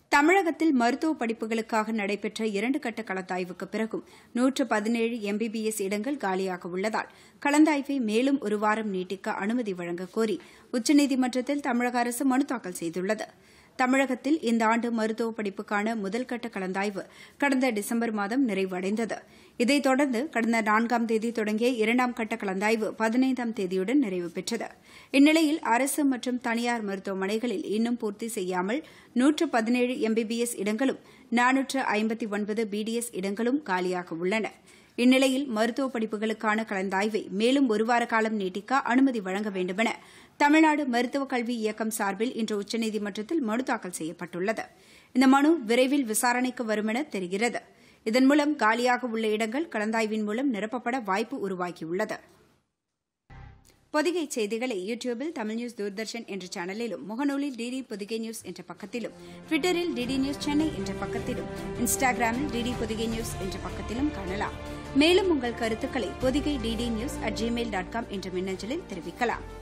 தமிழகத்தில் மருத்துவ படிப்புகளுக்காக நடைபெற்ற இரண்டு கட்ட கலந்தாய்வுக்கு பிறகும் நூற்று பதினேழு எம்பிபிஎஸ் இடங்கள் காலியாக உள்ளதால் கலந்தாய்வை மேலும் ஒரு வாரம் நீட்டிக்க அனுமதி வழங்கக் கோரி உச்சநீதிமன்றத்தில் தமிழக அரசு மனு தாக்கல் செய்துள்ளது தமிழகத்தில் இந்த ஆண்டு மருத்துவ படிப்புக்கான முதல்கட்ட கலந்தாய்வு கடந்த டிசம்பர் மாதம் நிறைவடைந்தது இதைத் தொடர்ந்து கடந்த நான்காம் தேதி தொடங்கிய இரண்டாம் கட்ட கலந்தாய்வு பதினைந்தாம் தேதியுடன் நிறைவு பெற்றது இந்நிலையில் அரசு மற்றும் தனியார் மருத்துவமனைகளில் இன்னும் பூர்த்தி செய்யாமல் நூற்று பதினேழு எம்பிபிஎஸ் இடங்களும் நானூற்று ஐம்பத்தி ஒன்பது பிடிஎஸ் இடங்களும் காலியாக உள்ளன இந்நிலையில் மருத்துவ படிப்புகளுக்கான கலந்தாய்வை மேலும் ஒருவார காலம் நீட்டிக்க அனுமதி வழங்க வேண்டுமென தமிழ்நாடு மருத்துவக் கல்வி இயக்கம் சார்பில் இன்று உச்சநீதிமன்றத்தில் மனு தாக்கல் செய்யப்பட்டுள்ளது இந்த மனு விரைவில் விசாரணைக்கு வரும் என தெரிகிறது இதன் மூலம் காலியாக உள்ள இடங்கள் கலந்தாய்வின் மூலம் நிரப்பப்பட வாய்ப்பு உருவாகியுள்ளது பொதிகை செய்திகளை யூடியூபில் தமிழ் நியூஸ் தூர்தர்ஷன் என்ற சேனலிலும் முகநூலில் டிடி பொதிகை நியூஸ் என்ற பக்கத்திலும் ட்விட்டரில் டிடி நியூஸ் சென்னை என்ற பக்கத்திலும் இன்ஸ்டாகிராமில் டிடி பொதிகை நியூஸ் என்ற பக்கத்திலும் காணலாம் மேலும் உங்கள் கருத்துக்களை Podhigai DD news at Gmail dot com என்ற மின்னஞ்சலில் தெரிவிக்கலாம்